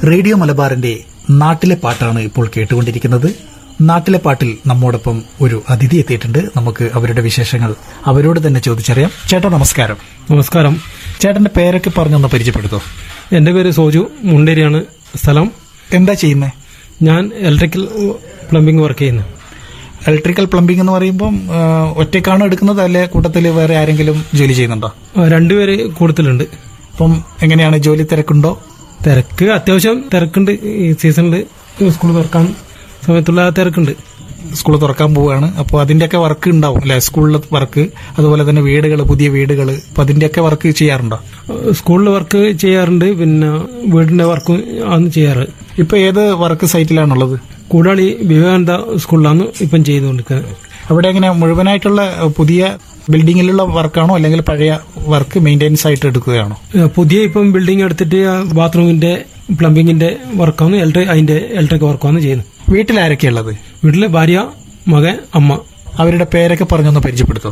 Radio മലബാറിന്റെ നാട്ടിലെ പാട്ടാണ് ഇപ്പോൾ കേട്ടുകൊണ്ടിരിക്കുന്നത് നാട്ടിലെ പാട്ടിൽ നമ്മോടൊപ്പം ഒരു അതിഥി എത്തിയിട്ടുണ്ട് നമുക്ക് അവരുടെ വിശേഷങ്ങൾ അവരോട് തന്നെ ചോദിച്ചറിയാം ചേട്ടാ നമസ്കാരം നമസ്കാരം ചേട്ടന്റെ പേരൊക്കെ പറഞ്ഞൊന്ന് പരിചയപ്പെടുത്തോ എൻ്റെ പേര് സോജു മുണ്ടേരിയാണ് സ്ഥലം എന്താ ചെയ്യുന്നത് ഞാൻ ഇലക്ട്രിക്കൽ പ്ലംബിംഗ് വർക്ക് ചെയ്യുന്നു ഇലക്ട്രിക്കൽ പ്ലംബിംഗ് എന്ന് പറയുമ്പോൾ ഒറ്റയ്ക്കാണോ എടുക്കുന്നത് അല്ലെ കൂട്ടത്തിൽ വേറെ ആരെങ്കിലും ജോലി ചെയ്യുന്നുണ്ടോ ആ, രണ്ടുപേര് കൂടുതലുണ്ട് അപ്പം എങ്ങനെയാണ് ജോലി തിരക്കുണ്ടോ തിരക്ക് അത്യാവശ്യം തിരക്കുണ്ട് ഈ സീസണിൽ സ്കൂൾ തുറക്കാൻ സമയത്തുള്ള തിരക്കുണ്ട് സ്കൂൾ തുറക്കാൻ പോവുകയാണ് അപ്പോൾ അതിന്റെയൊക്കെ വർക്ക് ഉണ്ടാവും അല്ലെ സ്കൂളിലെ വർക്ക് അതുപോലെ തന്നെ വീടുകൾ പുതിയ വീടുകൾ അപ്പൊ അതിന്റെയൊക്കെ വർക്ക് ചെയ്യാറുണ്ടോ സ്കൂളിൽ വർക്ക് ചെയ്യാറുണ്ട് പിന്നെ വീടിന്റെ വർക്ക് ആണ് ചെയ്യാറ് ഇപ്പൊ ഏത് വർക്ക് സൈറ്റിലാണുള്ളത് കൂടാളി വിവേകാനന്ദ സ്കൂളിലാണ് ഇപ്പം ചെയ്തുകൊണ്ടിരിക്കുന്നത് അവിടെ എങ്ങനെ മുഴുവനായിട്ടുള്ള അഹ്, പുതിയ ബിൽഡിങ്ങിലുള്ള വർക്കാണോ അല്ലെങ്കിൽ പഴയ വർക്ക് മെയിൻ്റെനൻസ് ആയിട്ട് എടുക്കുകയാണോ ഏ, പുതിയ ഇപ്പം ബിൽഡിംഗ് എടുത്തിട്ട് ആ ബാത്റൂമിന്റെ പ്ലംബിങ്ങിന്റെ വർക്കാണ് ഇലക്ട്രിക് അതിന്റെ ഇലക്ട്രിക് വർക്കാണ് ചെയ്യുന്നത് വീട്ടിൽ ആരൊക്കെയുള്ളത് വീട്ടില് ഭാര്യ മകൻ അമ്മ അവരുടെ പേരൊക്കെ പറഞ്ഞൊന്ന് പരിചയപ്പെടുത്തോ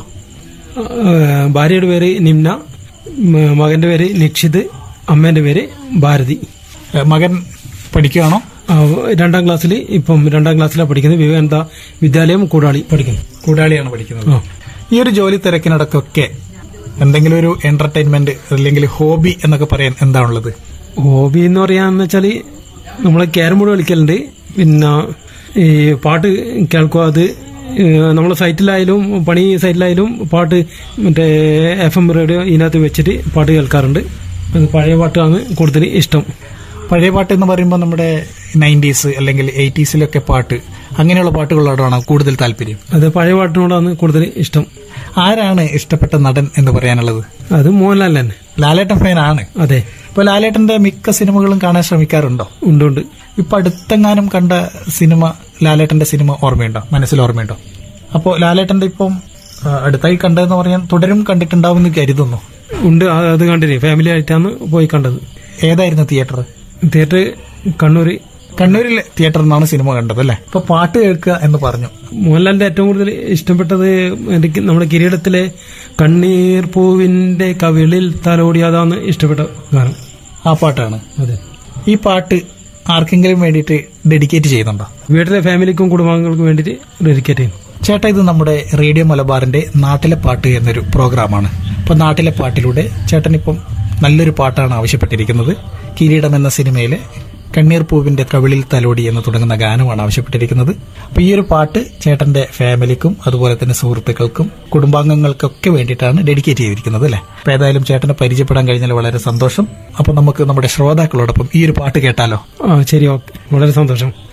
ഏഹ് ഭാര്യയുടെ പേര് നിംന മ- മകന്റെ പേര് നിക്ഷിത് അമ്മേന്റെ പേര് ഭാരതി അഹ്, മകൻ പഠിക്കുകയാണോ ആ, രണ്ടാം ക്ലാസ്സിൽ ഇപ്പം രണ്ടാം ക്ലാസ്സിലാണ് പഠിക്കുന്നത് വിവേകാനന്ദ വിദ്യാലയം കൂടാളി പഠിക്കുന്നു കൂടാളിയാണ് പഠിക്കുന്നത് ആ. ഈ ഒരു ജോലി തിരക്കിനിടക്കൊക്കെ എന്തെങ്കിലും ഒരു എന്റർടൈൻമെന്റ് അല്ലെങ്കിൽ ഹോബി എന്നൊക്കെ പറയാൻ എന്താണുള്ളത് ഹോബി എന്ന് പറയാന്ന് വെച്ചാല് നമ്മള് ക്യാരം ബോർഡ് കളിക്കലുണ്ട് പിന്നെ ഈ പാട്ട് കേൾക്കുക അത് ഏഹ് നമ്മളെ സൈറ്റിലായാലും പണി സൈറ്റിലായാലും പാട്ട് മറ്റേ എഫ് എം റേഡിയോ ഇതിനകത്ത് വെച്ചിട്ട് പാട്ട് കേൾക്കാറുണ്ട് അത് പഴയ പാട്ടാണ് കൂടുതൽ ഇഷ്ടം പഴയ പാട്ട് എന്ന് പറയുമ്പോൾ നമ്മുടെ നയൻറ്റീസ് അല്ലെങ്കിൽ എയ്റ്റീസിലൊക്കെ പാട്ട് അങ്ങനെയുള്ള പാട്ടുകളോടാണ് കൂടുതൽ താല്പര്യം അത് പഴയ പാട്ടിനോടാണ് കൂടുതൽ ഇഷ്ടം ആരാണ് ഇഷ്ടപ്പെട്ട നടൻ എന്ന് പറയാനുള്ളത് അത് മോഹൻലാൽ തന്നെ ലാലേട്ടൻ ഫാൻ ആണ് അതെ ഇപ്പൊ ലാലേട്ടന്റെ മിക്ക സിനിമകളും കാണാൻ ശ്രമിക്കാറുണ്ടോ ഉണ്ട് ഉണ്ട് ഇപ്പൊ അടുത്തെങ്ങാനും കണ്ട സിനിമ ലാലേട്ടന്റെ സിനിമ ഓർമ്മയുണ്ടോ മനസ്സിൽ ഓർമ്മയുണ്ടോ അപ്പോ ലാലേട്ടന്റെ ഇപ്പം ആ, അടുത്തായി കണ്ടതെന്ന് പറയാൻ തുടരും കണ്ടിട്ടുണ്ടാവും എന്ന് കരുതുന്നു ഉണ്ട് ആ- അത് കണ്ടിന് ഫാമിലി ആയിട്ടാണ് പോയി കണ്ടത് ഏതായിരുന്നു തിയേറ്റർ തിയേറ്റർ കണ്ണൂർ കണ്ണൂരിലെ തിയേറ്ററിൽ നിന്നാണ് സിനിമ കണ്ടത് അല്ലെ ഇപ്പൊ പാട്ട് കേൾക്കുക എന്ന് പറഞ്ഞു മോഹൻലാലിന്റെ ഏറ്റവും കൂടുതൽ ഇഷ്ടപ്പെട്ടത് എനിക്ക് നമ്മുടെ കിരീടത്തിലെ കണ്ണീർ പൂവിന്റെ കവിളിൽ തലോടി അതാണ് ഇഷ്ടപ്പെട്ട ഗാനം ആ പാട്ടാണ് അതെ ഈ പാട്ട് ആർക്കെങ്കിലും വേണ്ടിയിട്ട് ഡെഡിക്കേറ്റ് ചെയ്യുന്നുണ്ടോ വീട്ടിലെ ഫാമിലിക്കും കുടുംബാംഗങ്ങൾക്കും വേണ്ടിയിട്ട് ഡെഡിക്കേറ്റ് ചെയ്യും ചേട്ടാ ഇത് നമ്മുടെ റേഡിയോ മലബാറിന്റെ നാട്ടിലെ പാട്ട് എന്നൊരു പ്രോഗ്രാമാണ് അപ്പൊ നാട്ടിലെ പാട്ടിലൂടെ ചേട്ടൻ ഇപ്പം നല്ലൊരു പാട്ടാണ് ആവശ്യപ്പെട്ടിരിക്കുന്നത് കിരീടം എന്ന സിനിമയിലെ കണ്ണീർ പൂവിന്റെ കവിളിൽ തലോടി എന്ന് തുടങ്ങുന്ന ഗാനമാണ് ആവശ്യപ്പെട്ടിരിക്കുന്നത് അപ്പൊ ഈ ഒരു പാട്ട് ചേട്ടന്റെ ഫാമിലിക്കും അതുപോലെ തന്നെ സുഹൃത്തുക്കൾക്കും കുടുംബാംഗങ്ങൾക്കൊക്കെ വേണ്ടിയിട്ടാണ് ഡെഡിക്കേറ്റ് ചെയ്തിരിക്കുന്നത് അല്ലെ അപ്പൊ ഏതായാലും ചേട്ടനെ പരിചയപ്പെടാൻ കഴിഞ്ഞാൽ വളരെ സന്തോഷം അപ്പൊ നമുക്ക് നമ്മുടെ ശ്രോതാക്കളോടൊപ്പം ഈ ഒരു പാട്ട് കേട്ടാലോ ആ ശരി ഓക്കെ വളരെ സന്തോഷം